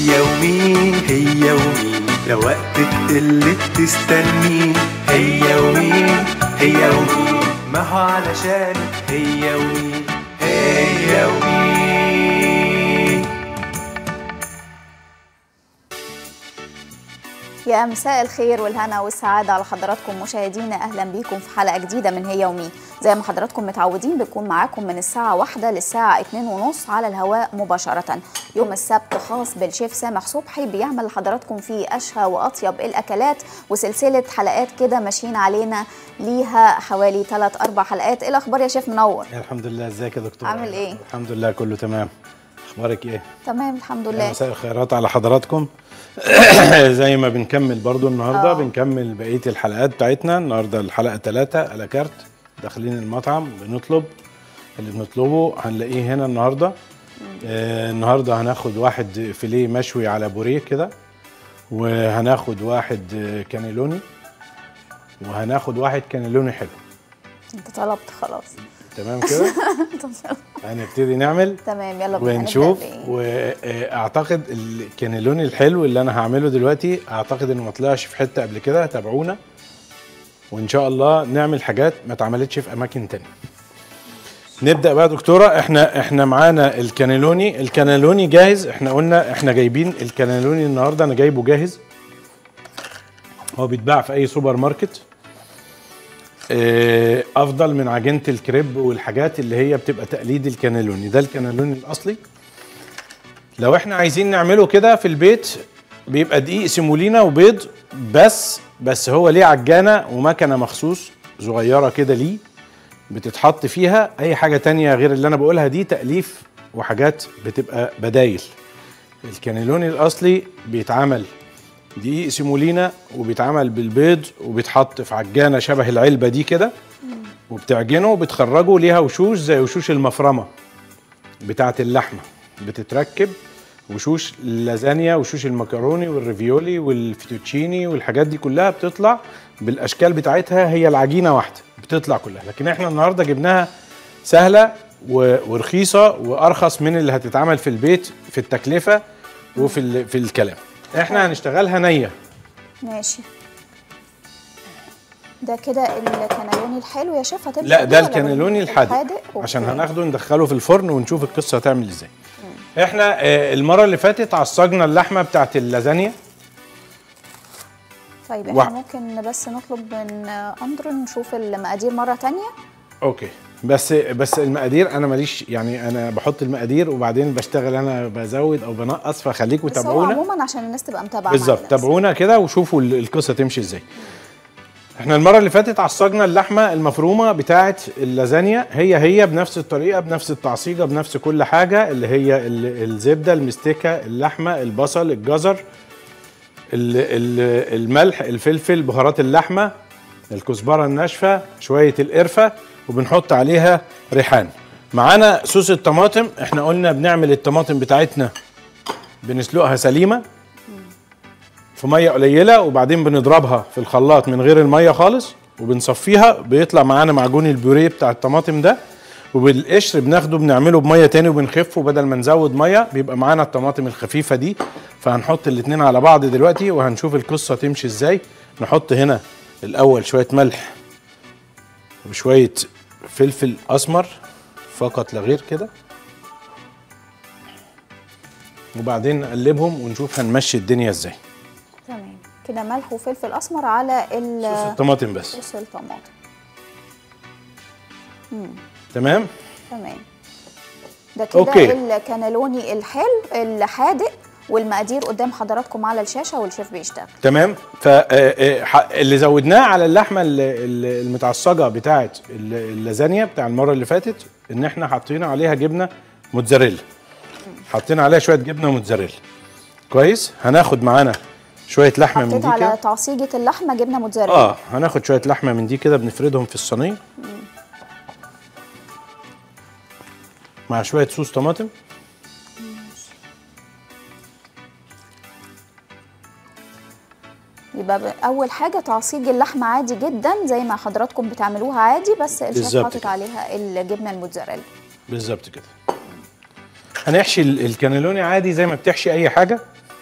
هي ومين هي ومين ده وقت اللي تستنيه هي ومين هي ومين ما هو علشان هي ومين هي ومين يا مساء الخير والهنا والسعادة على حضراتكم مشاهدينا أهلا بيكم في حلقة جديدة من هي ومي زي ما حضراتكم متعودين بنكون معاكم من الساعة واحدة للساعة اتنين ونص على الهواء مباشرة يوم السبت خاص بالشيف سامح صبحي بيعمل لحضراتكم فيه أشهى وأطيب الأكلات وسلسلة حلقات كده ماشيين علينا ليها حوالي 3 أربع حلقات إيه الأخبار يا شيف منور الحمد لله ازيك يا دكتور عامل إيه؟ الحمد لله كله تمام اخبارك ايه تمام الحمد يا لله مساء الخيرات على حضراتكم زي ما بنكمل برضو النهارده آه. بنكمل بقيه الحلقات بتاعتنا النهارده الحلقه ثلاثة على كارت داخلين المطعم بنطلب اللي بنطلبه هنلاقيه هنا النهارده آه النهارده هناخد واحد فيليه مشوي على بوريه كده وهناخد واحد آه، كانيلوني وهناخد واحد كانيلوني حلو أنت طلبت خلاص تمام كده هنبتدي نعمل تمام يلا بينا ونشوف نبدأ بإيه؟ واعتقد الكانيلوني الحلو اللي انا هعمله دلوقتي اعتقد انه ما طلعش في حته قبل كده تابعونا وان شاء الله نعمل حاجات ما اتعملتش في اماكن تانية نبدا بقى يا دكتوره احنا احنا معانا الكانيلوني الكانيلوني جاهز احنا قلنا احنا جايبين الكانيلوني النهارده انا جايبه جاهز هو بيتباع في اي سوبر ماركت آه، افضل من عجينه الكريب والحاجات اللي هي بتبقى تقليد الكانيلوني ده الكانيلوني الاصلي لو احنا عايزين نعمله كده في البيت بيبقى دقيق سيمولينا وبيض بس بس هو ليه عجانه ومكنه مخصوص صغيره كده ليه بتتحط فيها اي حاجه تانية غير اللي انا بقولها دي تاليف وحاجات بتبقى بدايل الكانيلوني الاصلي بيتعمل دقيق سيمولينا وبيتعمل بالبيض وبيتحط في عجانه شبه العلبه دي كده وبتعجنه وبتخرجه ليها وشوش زي وشوش المفرمه بتاعه اللحمه بتتركب وشوش اللازانيا وشوش المكروني والريفيولي والفيتوتشيني والحاجات دي كلها بتطلع بالاشكال بتاعتها هي العجينه واحده بتطلع كلها لكن احنا النهارده جبناها سهله و- ورخيصه وارخص من اللي هتتعمل في البيت في التكلفه وفي ال- في الكلام احنا هنشتغلها نيه ماشي ده كده الكانالوني الحلو يا شيف هتبدا لا بيه ده ولا الكانيلوني بال- الحادق أوكي. عشان هناخده ندخله في الفرن ونشوف القصه هتعمل ازاي احنا آه، المره اللي فاتت عصجنا اللحمه بتاعت اللازانيا طيب وا- احنا ممكن بس نطلب من اندرو نشوف المقادير مره تانية اوكي بس بس المقادير انا ماليش يعني انا بحط المقادير وبعدين بشتغل انا بزود او بنقص فخليكم بس هو تابعونا عموما عشان الناس تبقى متابعه بالظبط معانا بس. تابعونا كده وشوفوا ال- القصه تمشي ازاي احنا المره اللي فاتت عصجنا اللحمه المفرومه بتاعه اللازانيا هي هي بنفس الطريقه بنفس التعصيجه بنفس كل حاجه اللي هي ال- الزبده المستكه اللحمه البصل الجزر ال- ال- الملح الفلفل بهارات اللحمه الكزبره الناشفه شويه القرفه وبنحط عليها ريحان معانا صوص الطماطم احنا قلنا بنعمل الطماطم بتاعتنا بنسلقها سليمه في ميه قليله وبعدين بنضربها في الخلاط من غير الميه خالص وبنصفيها بيطلع معانا معجون البوريه بتاع الطماطم ده وبالقشر بناخده بنعمله بميه تاني وبنخفه بدل ما نزود ميه بيبقى معانا الطماطم الخفيفه دي فهنحط الاتنين على بعض دلوقتي وهنشوف القصه تمشي ازاي نحط هنا الاول شويه ملح وشويه فلفل اسمر فقط لا غير كده وبعدين نقلبهم ونشوف هنمشي الدنيا ازاي تمام كده ملح وفلفل اسمر على ال- صوص الطماطم بس صوص الطماطم تمام تمام ده كده أوكي. الكانالوني الحلو الحادق والمقادير قدام حضراتكم على الشاشه والشيف بيشتغل تمام فاللي زودناه على اللحمه ال- ال- المتعصجه بتاعه ال- اللازانيا بتاع المره اللي فاتت ان احنا حطينا عليها جبنه موتزاريلا حطينا عليها شويه جبنه موتزاريلا كويس هناخد معانا شويه لحمه من حطيت دي على كده تعصيجه اللحمه جبنه موتزاريلا اه هناخد شويه لحمه من دي كده بنفردهم في الصينيه مع شويه صوص طماطم يبقى ب- اول حاجه تعصيج اللحمه عادي جدا زي ما حضراتكم بتعملوها عادي بس الشيف بالظبط حاطط كده. عليها الجبنه الموتزاريلا بالظبط كده هنحشي ال- الكانيلوني عادي زي ما بتحشي اي حاجه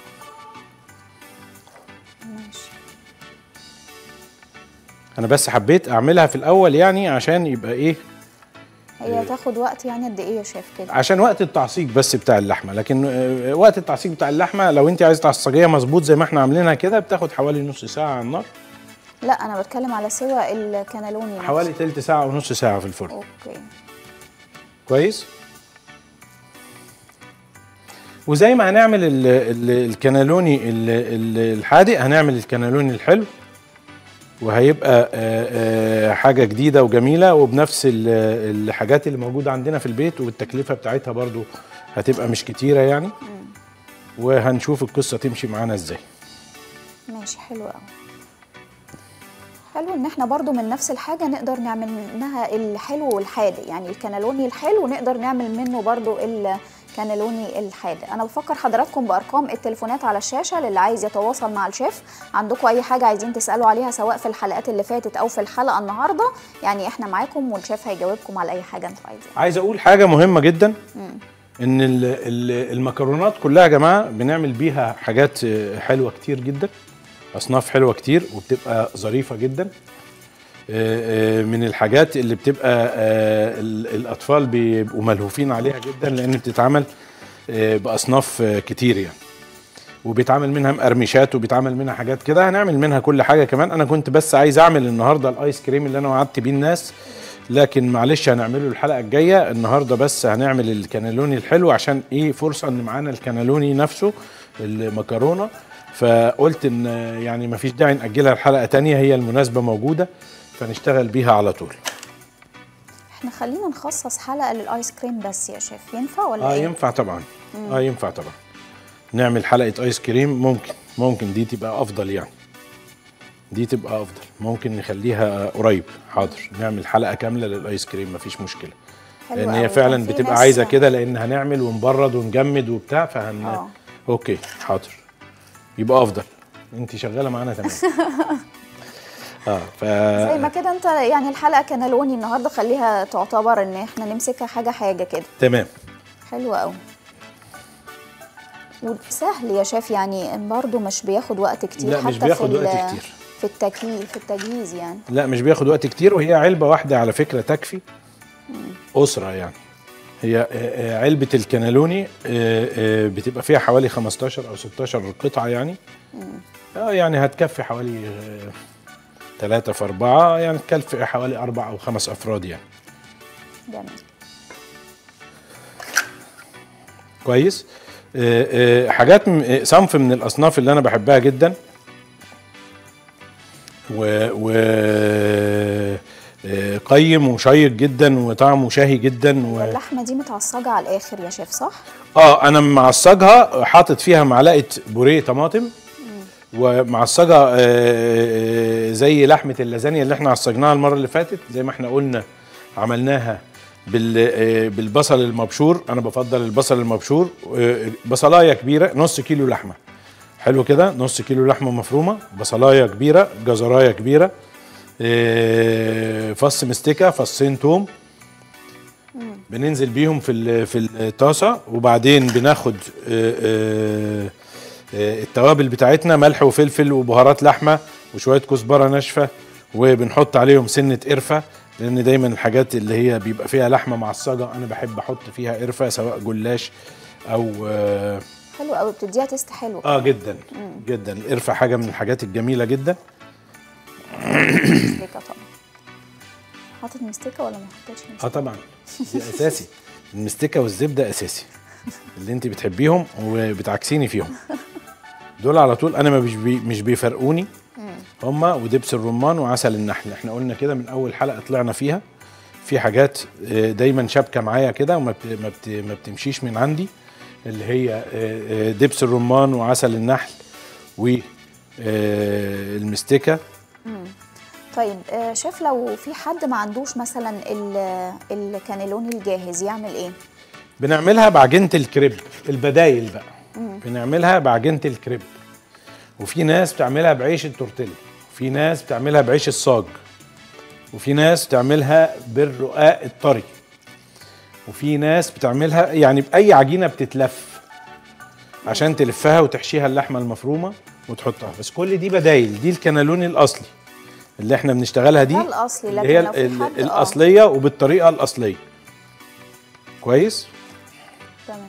انا بس حبيت اعملها في الاول يعني عشان يبقى ايه هي تاخد وقت يعني قد ايه يا شيف كده عشان وقت التعصيق بس بتاع اللحمه لكن آه، وقت التعصيق بتاع اللحمه لو انت عايز تعصجيها مظبوط زي ما احنا عاملينها كده بتاخد حوالي نص ساعه على النار لا انا بتكلم على سوى الكنالوني نفسه. حوالي تلت ساعه ونص ساعه في الفرن اوكي كويس وزي ما هنعمل ال ال الكنالوني ال ال الحادق هنعمل الكنالوني الحلو وهيبقى آه، آه، حاجة جديدة وجميلة وبنفس ال- الحاجات اللي موجودة عندنا في البيت والتكلفة بتاعتها برضو هتبقى مش كتيرة يعني وهنشوف القصة تمشي معانا ازاي ماشي حلو قوي حلو ان احنا برضو من نفس الحاجه نقدر نعمل منها الحلو والحادق يعني الكنالوني الحلو نقدر نعمل منه برضو الكنالوني الحادق انا بفكر حضراتكم بارقام التليفونات على الشاشه للي عايز يتواصل مع الشيف عندكم اي حاجه عايزين تسالوا عليها سواء في الحلقات اللي فاتت او في الحلقه النهارده يعني احنا معاكم والشيف هيجاوبكم على اي حاجه انتوا عايزينها عايز اقول حاجة مهمة جدا ان ال- ال- المكرونات كلها يا جماعة بنعمل بيها حاجات آه، حلوة كتير جدا اصناف حلوة كتير وبتبقى ظريفة جدا آه، آه، من الحاجات اللي بتبقى آه، ال- الاطفال بيبقوا ملهوفين عليها جدا لان بتتعمل آه، باصناف آه، كتير يعني وبيتعمل منها مقرمشات وبيتعمل منها حاجات كده هنعمل منها كل حاجه كمان انا كنت بس عايز اعمل النهارده الايس كريم اللي انا وعدت بيه الناس لكن معلش هنعمله الحلقه الجايه النهارده بس هنعمل الكنالوني الحلو عشان ايه فرصه ان معانا الكنالوني نفسه المكرونه فقلت ان يعني ما فيش داعي ناجلها الحلقه تانية هي المناسبه موجوده فنشتغل بيها على طول احنا خلينا نخصص حلقه للايس كريم بس يا شيف ينفع ولا اه ايه ينفع طبعا اه ينفع طبعا نعمل حلقه ايس كريم ممكن ممكن دي تبقى افضل يعني دي تبقى افضل ممكن نخليها قريب حاضر نعمل حلقه كامله للايس كريم مفيش مشكله حلو لان أوي. هي فعلا كان في بتبقى ناس- عايزه كده لان هنعمل ونبرد ونجمد وبتاع فهن آه. اوكي حاضر يبقى افضل انت شغاله معانا تمام اه ف زي ما كده انت يعني الحلقه كنالوني النهارده خليها تعتبر ان احنا نمسكها حاجه حاجه كده تمام حلو قوي وسهل يا شيف يعني برضه مش بياخد وقت كتير لا، حتى مش بياخد في وقت ال- كتير. في التجهيز في التجهيز يعني لا مش بياخد وقت كتير وهي علبة واحدة على فكرة تكفي أسرة يعني هي آه، آه، علبة الكنالوني آه، آه، بتبقى فيها حوالي 15 أو 16 قطعة يعني اه يعني هتكفي حوالي آه، ثلاثة في أربعة يعني تكفي حوالي أربع أو خمس أفراد يعني جميل كويس آه، آه، حاجات م- آه، صنف من الأصناف اللي أنا بحبها جدا و, و آه، قيم وشيق جدا وطعمه شهي جدا و... اللحمه دي متعصجه على الاخر يا شيف صح اه انا معصجها حاطط فيها معلقه بوريه طماطم ومعصجه آه، آه، زي لحمه اللازانيا اللي احنا عصجناها المره اللي فاتت زي ما احنا قلنا عملناها بال آه، بالبصل المبشور انا بفضل البصل المبشور آه، بصلايه كبيره نص كيلو لحمه حلو كده نص كيلو لحمه مفرومه بصلايه كبيره جزرايه كبيره آه، فص مستكه فصين توم بننزل بيهم في ال- في الطاسه وبعدين بناخد آه، آه، آه، التوابل بتاعتنا ملح وفلفل وبهارات لحمه وشويه كزبره ناشفه وبنحط عليهم سنه قرفه لان دايما الحاجات اللي هي بيبقى فيها لحمه معصجه انا بحب احط فيها قرفه سواء جلاش او اه, حلو قوي بتديها تيست حلو آه جدا جدا القرفه حاجه من الحاجات الجميله جدا مستكه طبعا حاطط مستكه ولا ما حطيتش اه مستكه طبعا دي اساسي المستكه والزبده اساسي اللي انت بتحبيهم وبتعكسيني فيهم دول على طول انا ما مش بي مش بيفرقوني هما ودبس الرمان وعسل النحل احنا قلنا كده من اول حلقه طلعنا فيها في حاجات آه، دايما شابكه معايا كده وما بت- ما بت- ما بتمشيش من عندي اللي هي آه، آه، دبس الرمان وعسل النحل والمستكه طيب آه، شيف لو في حد ما عندوش مثلا ال- الكانيلوني الجاهز يعمل ايه بنعملها بعجينه الكريب البدايل بقى بنعملها بعجينه الكريب وفي ناس بتعملها بعيش التورتيلا وفي ناس بتعملها بعيش الصاج وفي ناس بتعملها بالرقاق الطري وفي ناس بتعملها يعني باي عجينه بتتلف عشان تلفها وتحشيها اللحمه المفرومه وتحطها بس كل دي بدايل دي الكنالوني الاصلي اللي احنا بنشتغلها دي ده الأصلي، اللي لكن هي لو في ال- حد- آه. الاصليه وبالطريقه الاصليه كويس تمام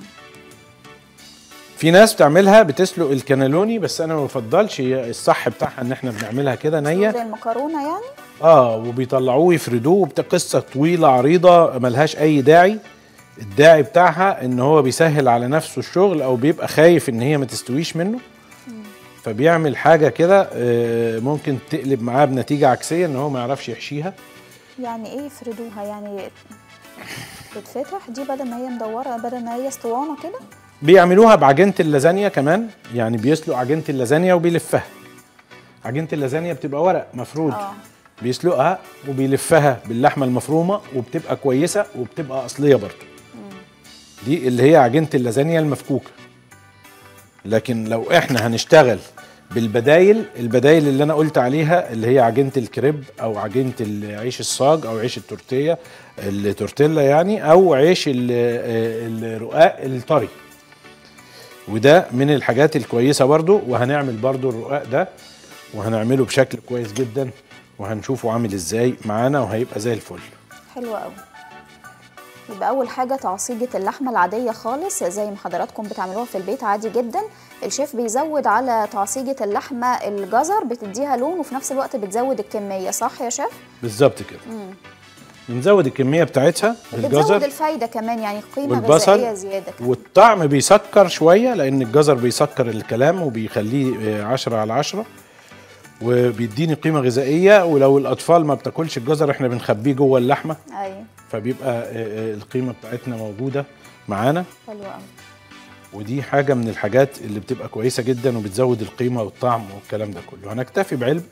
في ناس بتعملها بتسلق الكنالوني بس انا ما بفضلش هي الصح بتاعها ان احنا بنعملها كده نيه زي المكرونه يعني اه وبيطلعوه يفردوه وبت- قصه طويله عريضه ملهاش اي داعي الداعي بتاعها ان هو بيسهل على نفسه الشغل او بيبقى خايف ان هي ما تستويش منه فبيعمل حاجه كده آه، ممكن تقلب معاه بنتيجه عكسيه ان هو ما يعرفش يحشيها يعني ايه يفردوها يعني تتفتح دي بدل ما هي مدوره بدل ما هي اسطوانه كده بيعملوها بعجينه اللازانيا كمان يعني بيسلق عجينه اللازانيا وبيلفها عجينه اللازانيا بتبقى ورق مفرود اه بيسلقها وبيلفها باللحمه المفرومه وبتبقى كويسه وبتبقى اصليه برضه دي اللي هي عجينه اللازانيا المفكوكه لكن لو احنا هنشتغل بالبدايل البدايل اللي انا قلت عليها اللي هي عجينه الكريب او عجينه العيش الصاج او عيش التورتيه التورتيلا يعني او عيش ال- الرقاق الطري وده من الحاجات الكويسه برضو وهنعمل برضو الرقاق ده وهنعمله بشكل كويس جدا وهنشوفه عامل ازاي معانا وهيبقى زي الفل حلوه قوي يبقى اول حاجه تعصيجه اللحمه العاديه خالص زي ما حضراتكم بتعملوها في البيت عادي جدا الشيف بيزود على تعصيجه اللحمه الجزر بتديها لون وفي نفس الوقت بتزود الكميه صح يا شيف بالظبط كده بنزود الكميه بتاعتها بتزود بالجزر الفايده كمان يعني قيمه والبصل غذائيه زياده كمان. والطعم بيسكر شويه لان الجزر بيسكر الكلام وبيخليه آه، عشرة على عشرة وبيديني قيمه غذائيه ولو الاطفال ما بتاكلش الجزر احنا بنخبيه جوه اللحمه ايوه فبيبقى آه، آه، القيمه بتاعتنا موجوده معانا حلوه قوي ودي حاجه من الحاجات اللي بتبقى كويسه جدا وبتزود القيمه والطعم والكلام ده كله هنكتفي بعلب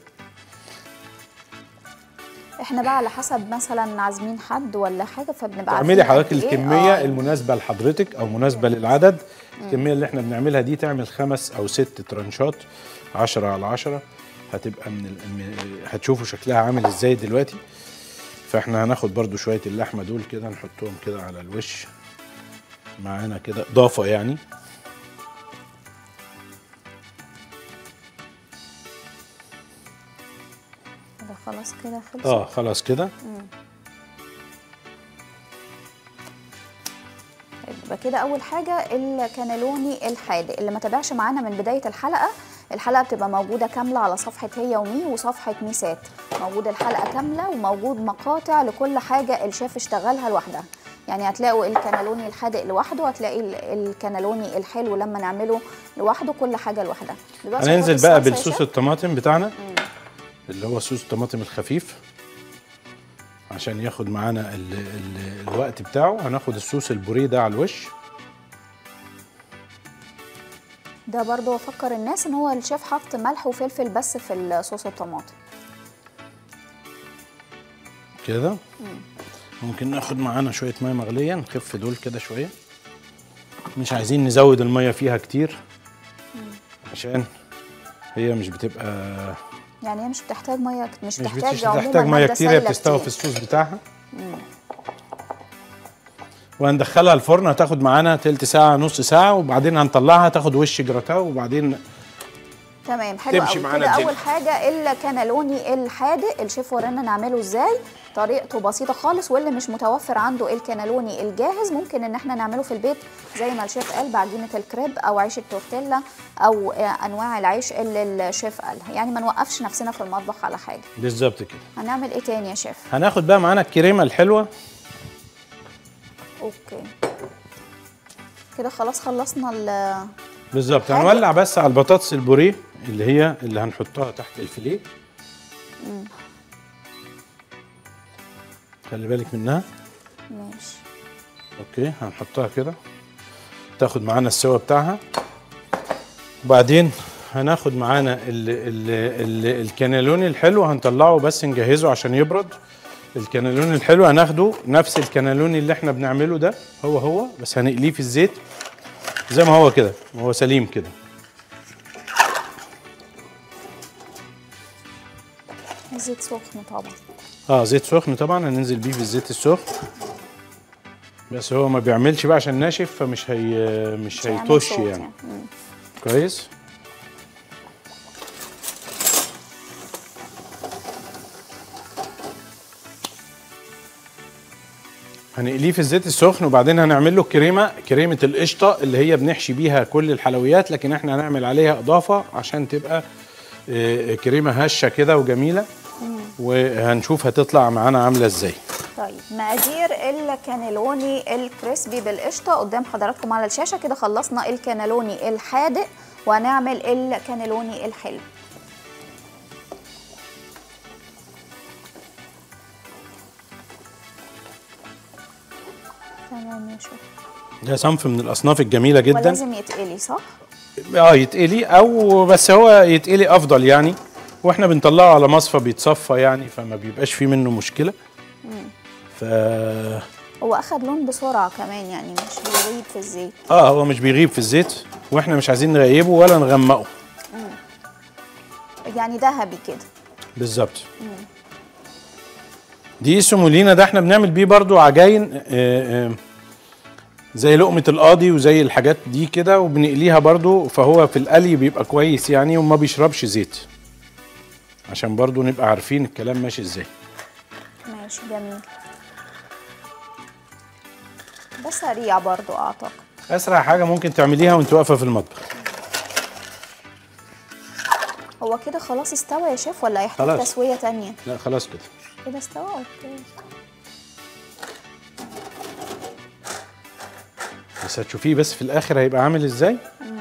احنا بقى على حسب مثلا عازمين حد ولا حاجه فبنبقى تعملي عارفين حضرتك قد إيه. الكميه آه، المناسبه لحضرتك او مناسبه للعدد الكميه اللي احنا بنعملها دي تعمل خمس او ست ترنشات عشرة على عشرة هتبقى من ال... م- هتشوفوا شكلها عامل ازاي دلوقتي فاحنا هناخد برضو شويه اللحمه دول كده نحطهم كده على الوش معانا كده اضافه يعني ده خلاص كده خلص اه خلاص كده يبقى كده اول حاجه الكانيلوني الحادق اللي ما تابعش معانا من بدايه الحلقه الحلقه بتبقى موجوده كامله على صفحه هي ومي وصفحه ميسات موجود الحلقه كامله وموجود مقاطع لكل حاجه الشيف اشتغلها لوحدها يعني هتلاقوا الكانالوني الحادق لوحده هتلاقي ال- الكانالوني الحلو لما نعمله لوحده كل حاجه لوحدها دلوقتي هننزل هنحط بقى الصلصة يا بالصوص شيف. الطماطم بتاعنا اللي هو صوص الطماطم الخفيف عشان ياخد معانا ال ال الوقت بتاعه هناخد الصوص البوريه ده على الوش ده برضو افكر الناس ان هو الشيف حط ملح وفلفل بس في الصوص الطماطم كده ممكن ناخد معانا شويه ميه مغليه نخف دول كده شويه مش عايزين نزود الميه فيها كتير عشان هي مش بتبقى يعني هي مش بتحتاج ميه كت- مش, مش بتحتاج بتش- عموما بتحتاج ميه مادة كتير هي سائلة بتستوي كتير. في الصوص بتاعها وهندخلها الفرن هتاخد معانا تلت ساعة نص ساعة وبعدين هنطلعها تاخد وش جراتاو وبعدين تمام حلو تمشي قوي معانا كده الدنيا. اول حاجه الكانالوني الحادق الشيف ورانا نعمله ازاي طريقته بسيطه خالص واللي مش متوفر عنده الكانالوني الجاهز ممكن ان احنا نعمله في البيت زي ما الشيف قال بعجينه الكريب او عيش التورتيلا او آه، انواع العيش اللي الشيف قالها يعني ما نوقفش نفسنا في المطبخ على حاجه بالظبط كده هنعمل ايه تاني يا شيف هناخد بقى معانا الكريمة الحلوة اوكي كده خلاص خلصنا ال بالظبط حاجة. هنولع بس على البطاطس البوريه اللي هي اللي هنحطها تحت الفيليه خلي بالك منها ماشي اوكي هنحطها كده تاخد معانا السوا بتاعها وبعدين هناخد معانا ال ال ال الكانيلوني الحلو هنطلعه بس نجهزه عشان يبرد الكانيلوني الحلو هناخده نفس الكانيلوني اللي احنا بنعمله ده هو هو بس هنقليه في الزيت زي ما هو كده هو سليم كده زيت سخن طبعا اه زيت سخن طبعا هننزل بيه في الزيت السخن بس هو ما بيعملش بقى عشان ناشف فمش هي مش هيعمل هيطش صوت يعني مم. كويس هنقليه في الزيت السخن وبعدين هنعمل له كريمه كريمه القشطه اللي هي بنحشي بيها كل الحلويات لكن احنا هنعمل عليها اضافه عشان تبقى آه، كريمه هشه كده وجميله وهنشوف هتطلع معانا عامله ازاي طيب مقادير الكانيلوني الكريسبي بالقشطه قدام حضراتكم على الشاشه كده خلصنا الكانيلوني الحادق وهنعمل الكانيلوني الحلو تمام يا شيخ ده صنف من الاصناف الجميله جدا ولازم يتقلي صح؟ اه يتقلي او بس هو يتقلي افضل يعني واحنا بنطلعه على مصفى بيتصفى يعني فما بيبقاش فيه منه مشكله ف هو اخد لون بسرعه كمان يعني مش بيغيب في الزيت اه هو مش بيغيب في الزيت واحنا مش عايزين نغيبه ولا نغمقه يعني ذهبي كده بالظبط دي سمولينا ده احنا بنعمل بيه برضو عجاين آه، آه، زي لقمة القاضي وزي الحاجات دي كده وبنقليها برضو فهو في القلي بيبقى كويس يعني وما بيشربش زيت عشان برضو نبقى عارفين الكلام ماشي ازاي ماشي جميل ده سريع برضو اعتقد اسرع حاجة ممكن تعمليها وانت واقفة في المطبخ هو كده خلاص استوى يا شيف ولا هيحتاج خلاص. تسويه تانية لا خلاص كده كده استوى اوكي بس هتشوفيه بس في الاخر هيبقى عامل ازاي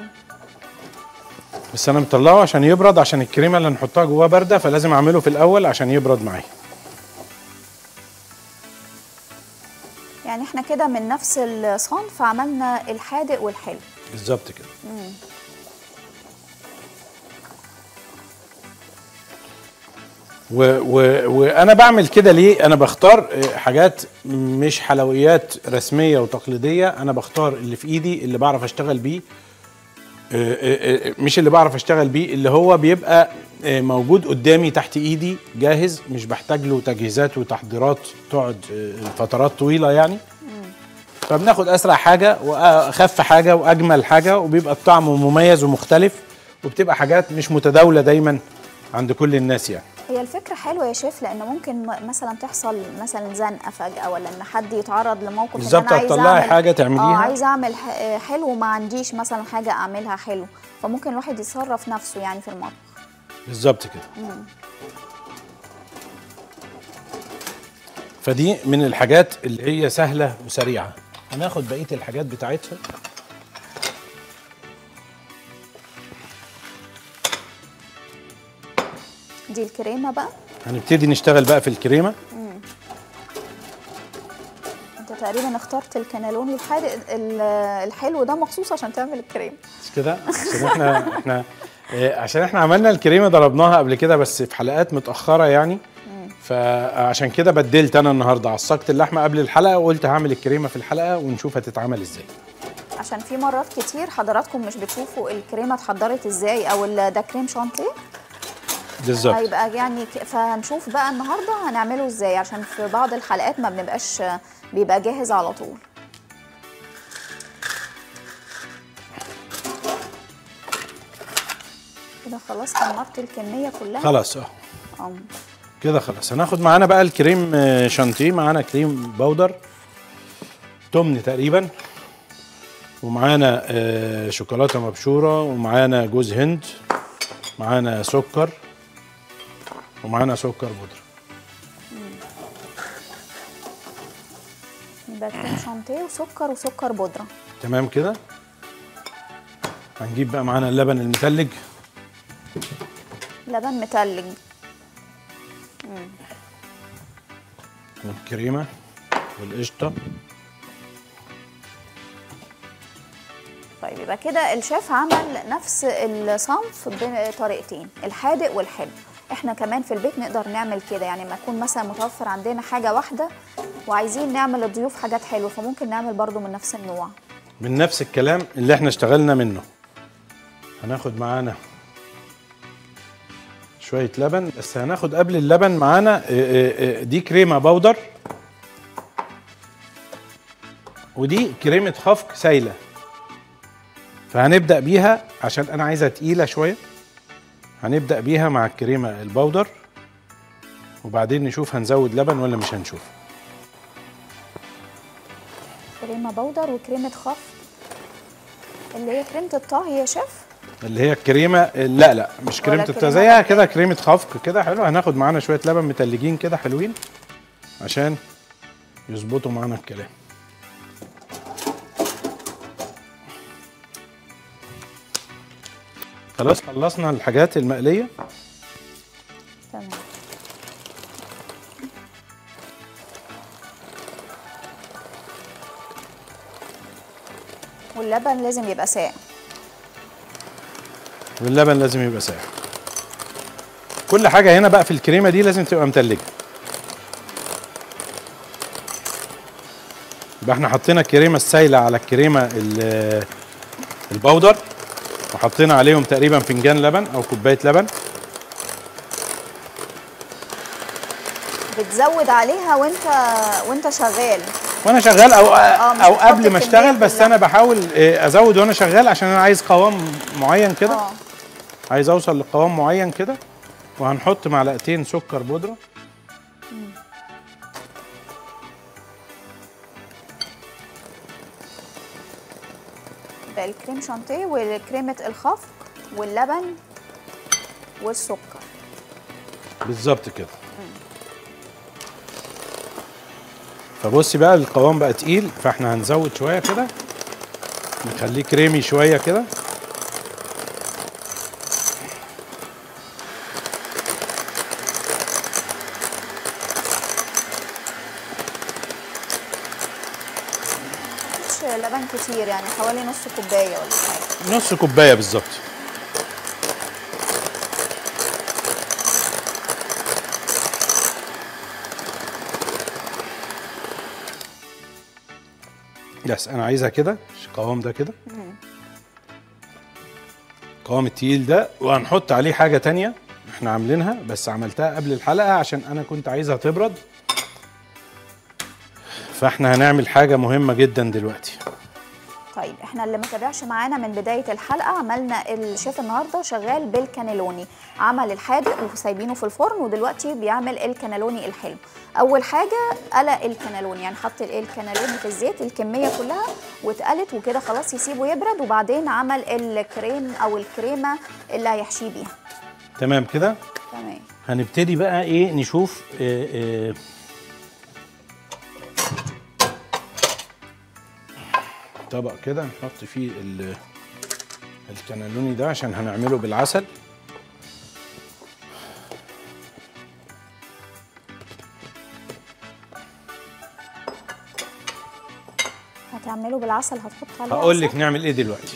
بس انا مطلعه عشان يبرد عشان الكريمه اللي هنحطها جواه بارده فلازم اعمله في الاول عشان يبرد معايا يعني احنا كده من نفس الصنف عملنا الحادق والحلو بالظبط كده و و وانا بعمل كده ليه انا بختار آه، حاجات مش حلويات رسميه وتقليديه انا بختار اللي في ايدي اللي بعرف اشتغل بيه آه، آه، آه، مش اللي بعرف اشتغل بيه اللي هو بيبقى آه، موجود قدامي تحت ايدي جاهز مش بحتاج له تجهيزات وتحضيرات تقعد آه، فترات طويله يعني فبناخد اسرع حاجه واخف حاجه واجمل حاجه وبيبقى الطعم مميز ومختلف وبتبقى حاجات مش متداوله دايما عند كل الناس يعني هي الفكرة حلوة يا شيف لأن ممكن م- مثلا تحصل مثلا زنقة فجأة ولا إن حد يتعرض لموقف إن بالظبط، أنا عايزة هتطلعي أعمل- حاجة تعمليها. اه عايزة أعمل ح- حلو وما عنديش مثلا حاجة أعملها حلو فممكن الواحد يتصرف نفسه يعني في المطبخ بالظبط كده فدي من الحاجات اللي هي سهله وسريعه هناخد بقيه الحاجات بتاعتها دي الكريمة بقى هنبتدي نشتغل بقى في الكريمه أنت تقريبا اخترت الكنالوني الحادق ال- الحلو ده مخصوص عشان تعمل الكريمة مش كده عشان احنا احنا آه، عشان احنا عملنا الكريمه ضربناها قبل كده بس في حلقات متاخره يعني فعشان كده بدلت انا النهارده عصقت اللحمه قبل الحلقه وقلت هعمل الكريمه في الحلقه ونشوف هتتعمل ازاي عشان في مرات كتير حضراتكم مش بتشوفوا الكريمة اتحضرت ازاي أو ال- ده كريم شانتيه بالظبط هيبقى يعني ك- فهنشوف بقى النهارده هنعمله ازاي عشان في بعض الحلقات ما بنبقاش بيبقى جاهز على طول كده خلاص حمرت الكميه كلها خلاص اه اه كده خلاص هناخد معانا بقى الكريم آه، شانتيه معانا كريم باودر تمن تقريبا ومعانا آه، شوكولاته مبشوره ومعانا جوز هند معانا سكر ومعانا سكر بودره يبقى كريم شانتيه وسكر وسكر بودره تمام كده هنجيب بقى معانا اللبن المتلج لبن متلج والكريمه والقشطه طيب يبقى كده الشيف عمل نفس الصنف بطريقتين الحادق والحلو احنا كمان في البيت نقدر نعمل كده يعني لما يكون مثلا متوفر عندنا حاجة واحدة وعايزين نعمل للضيوف حاجات حلوة فممكن نعمل برضو من نفس النوع من نفس الكلام اللي احنا اشتغلنا منه هناخد معانا شوية لبن بس هناخد قبل اللبن معانا اه، اه، اه، دي كريمة بودر ودي كريمة خفق سايلة فهنبدأ بيها عشان أنا عايزها تقيلة شوية هنبدأ بيها مع الكريمة البودر وبعدين نشوف هنزود لبن ولا مش هنشوف كريمه بودر وكريمه خفق اللي هي كريمه الطهي يا شيف اللي هي الكريمه لا لا مش كريمه كريمة التا زيها عادية. كده كريمه خفق كده حلو هناخد معانا شويه لبن متلجين كده حلوين عشان يظبطوا معانا الكلام خلاص خلصنا الحاجات المقليه تمام واللبن لازم يبقى ساقع واللبن لازم يبقى ساقع كل حاجه هنا بقى في الكريمه دي لازم تبقى متلجه يبقى احنا حطينا الكريمه السايله على الكريمه ال- البودر وحطينا عليهم تقريبا فنجان لبن او كوبايه لبن بتزود عليها وانت وانت شغال وانا شغال او مش او بتحط قبل ما الكمية اشتغل بس كلها. انا بحاول اه، ازود وانا شغال عشان انا عايز قوام معين كده اه عايز اوصل لقوام معين كده وهنحط معلقتين سكر بودره يبقى الكريم شانتيه وكريمه الخفق واللبن والسكر بالظبط كده فبصي بقى القوام بقى تقيل فاحنا هنزود شويه كده نخليه كريمي شويه كده مش لبن كتير يعني حوالي نص كوبايه ولا حاجه نص كوبايه بالظبط يس انا عايزها كده القوام ده كده القوام التقيل ده وهنحط عليه حاجه تانية احنا عاملينها بس عملتها قبل الحلقه عشان انا كنت عايزها تبرد فاحنا هنعمل حاجه مهمه جدا دلوقتي طيب احنا اللي متابعش معانا من بدايه الحلقه عملنا الشيف النهارده شغال بالكانيلوني عمل الحادق وسايبينه في الفرن ودلوقتي بيعمل الكانيلوني الحلو اول حاجه قلق الكانيلوني يعني حط ال- الكانيلوني في الزيت الكميه كلها واتقلت وكده خلاص يسيبه يبرد وبعدين عمل الكريم او الكريمه اللي هيحشيه بيها تمام كده تمام هنبتدي بقى ايه نشوف آه، آه، طبق كده نحط فيه ال- الكنالوني ده عشان هنعمله بالعسل هتعمله بالعسل هتحط عليه هقول لك عسل؟ نعمل ايه دلوقتي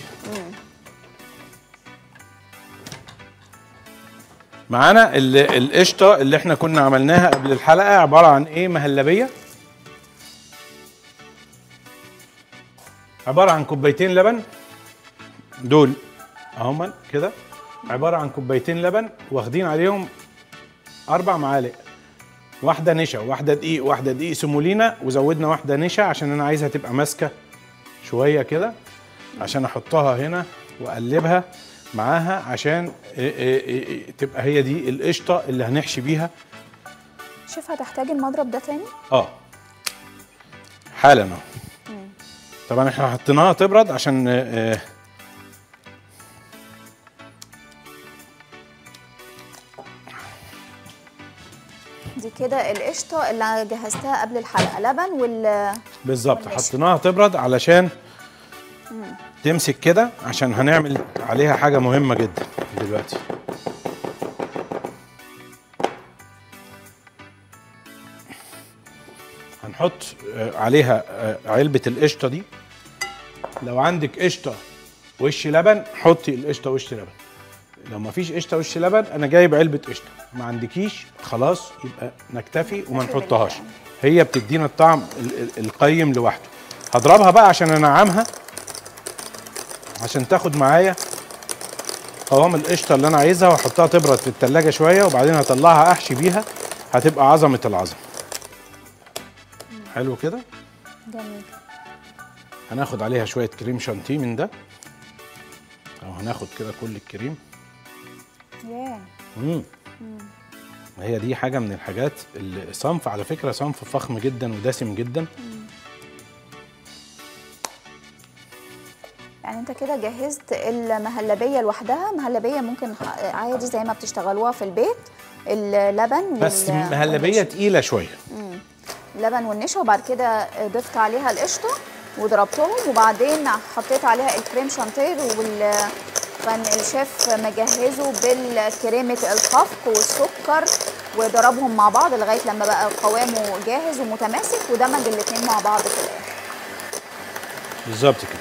معانا ال- القشطه اللي احنا كنا عملناها قبل الحلقه عباره عن ايه مهلبيه عباره عن كوبايتين لبن دول اهما كده عباره عن كوبايتين لبن واخدين عليهم اربع معالق واحده نشا واحده دقيق واحده دقيق سمولينا وزودنا واحده نشا عشان انا عايزها تبقى ماسكه شويه كده عشان احطها هنا واقلبها معاها عشان إيه إيه إيه تبقى هي دي القشطه اللي هنحشي بيها شوف هتحتاج المضرب ده تاني اه حالا اهو طبعا احنا حطيناها تبرد عشان آه، آه، دي كده القشطه اللي جهزتها قبل الحلقه لبن وال بالظبط والنشا. حطيناها تبرد علشان تمسك كده عشان هنعمل عليها حاجه مهمه جدا دلوقتي هنحط آه، عليها آه، علبه القشطه دي لو عندك قشطه وش لبن حطي القشطه وش لبن لو ما فيش قشطه وش لبن انا جايب علبه قشطه ما عندكيش خلاص يبقى نكتفي وما نكتفي نحطهاش باللبن. هي بتدينا الطعم ال- ال- القيم لوحده هضربها بقى عشان انعمها عشان تاخد معايا قوام القشطه اللي انا عايزها واحطها تبرد في التلاجة شويه وبعدين هطلعها احشي بيها هتبقى عظمه العظم حلو كده جميل هناخد عليها شويه كريم شانتيه من ده او هناخد كده كل الكريم ياه مم. هي دي حاجه من الحاجات اللي صنف على فكره صنف فخم جدا ودسم جدا يعني انت كده جهزت المهلبيه لوحدها مهلبيه ممكن ح- عادي زي ما بتشتغلوها في البيت اللبن بس وال- مهلبيه والنشا. تقيله شويه اللبن والنشا وبعد كده ضفت عليها القشطه وضربتهم وبعدين حطيت عليها الكريم شانتيه وال كان الشيف مجهزه بالكريمه الخفق والسكر وضربهم مع بعض لغايه لما بقى قوامه جاهز ومتماسك ودمج الاثنين مع بعض في الاخر بالظبط كده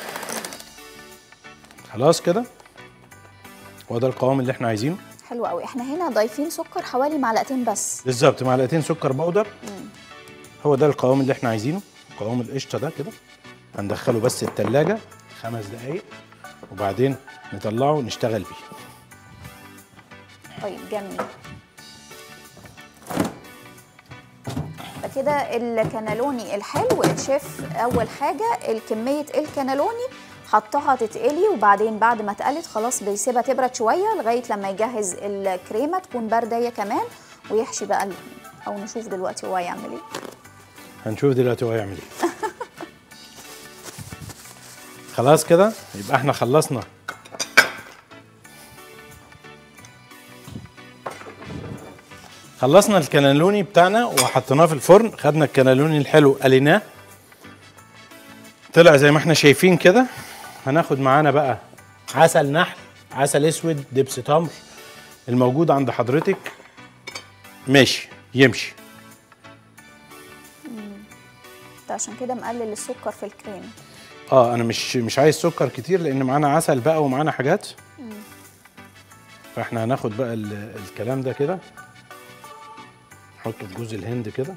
خلاص كده هو ده القوام اللي احنا عايزينه حلو قوي احنا هنا ضايفين سكر حوالي معلقتين بس بالظبط معلقتين سكر بودر هو ده القوام اللي احنا عايزينه قوام القشطه ده كده هندخله بس التلاجة خمس دقايق وبعدين نطلعه ونشتغل بيه طيب جميل فكده الكنالوني الحلو الشيف اول حاجه الكميه الكنالوني حطها تتقلي وبعدين بعد ما اتقلت خلاص بيسيبها تبرد شويه لغايه لما يجهز الكريمه تكون بارده هي كمان ويحشي بقى ال- او نشوف دلوقتي هو هيعمل ايه هنشوف دلوقتي هو هيعمل ايه خلاص كده يبقى احنا خلصنا خلصنا الكنالوني بتاعنا وحطيناه في الفرن خدنا الكنالوني الحلو قليناه طلع زي ما احنا شايفين كده هناخد معانا بقى عسل نحل عسل اسود دبس تمر الموجود عند حضرتك ماشي يمشي انت عشان كده مقلل السكر في الكريم اه انا مش مش عايز سكر كتير لان معانا عسل بقى ومعانا حاجات فاحنا هناخد بقى ال- الكلام ده كده نحطه في جوز الهند كده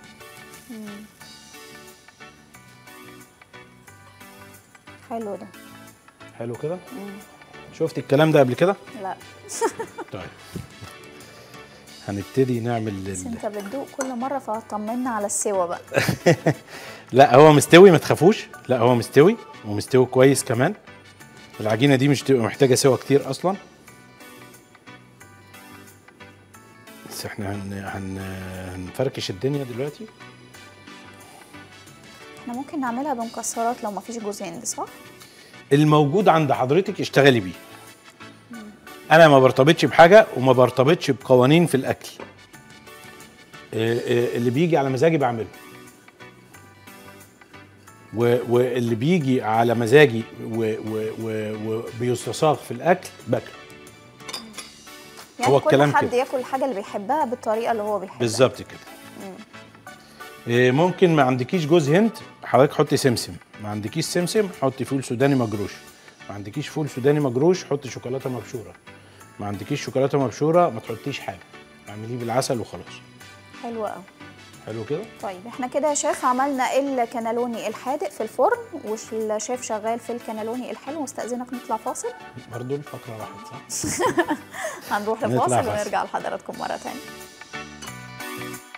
حلو ده حلو كده شفت الكلام ده قبل كده لا طيب هنبتدي نعمل بس ال... انت بتدوق كل مره فطمنا على السوا بقى لا هو مستوي ما تخافوش لا هو مستوي ومستوي كويس كمان العجينه دي مش تبقى محتاجه سوا كتير اصلا بس احنا هن... هن... هنفركش الدنيا دلوقتي احنا ممكن نعملها بمكسرات لو مفيش جوز هند صح؟ الموجود عند حضرتك اشتغلي بيه انا ما برتبطش بحاجه وما برتبطش بقوانين في الاكل آه، آه، اللي بيجي على مزاجي بعمله و- واللي بيجي على مزاجي و- و- و- وبيستساغ في الاكل باكله يعني هو كل الكلام حد كده. ياكل الحاجه اللي بيحبها بالطريقه اللي هو بيحبها بالظبط كده آه، ممكن ما عندكيش جوز هند حضرتك حطي سمسم ما عندكيش سمسم حطي فول سوداني مجروش ما عندكيش فول سوداني مجروش حطي شوكولاته مبشوره ما عندكيش شوكولاته مبشوره ما تحطيش حاجه اعمليه بالعسل وخلاص حلوه قوي حلو كده طيب احنا كده يا شيف عملنا الكنالوني الحادق في الفرن والشيف شغال في الكنالوني الحلو مستأذنك نطلع فاصل برضو الفقره راحت صح هنروح نطلع لفاصل فاصل. ونرجع لحضراتكم مره تانية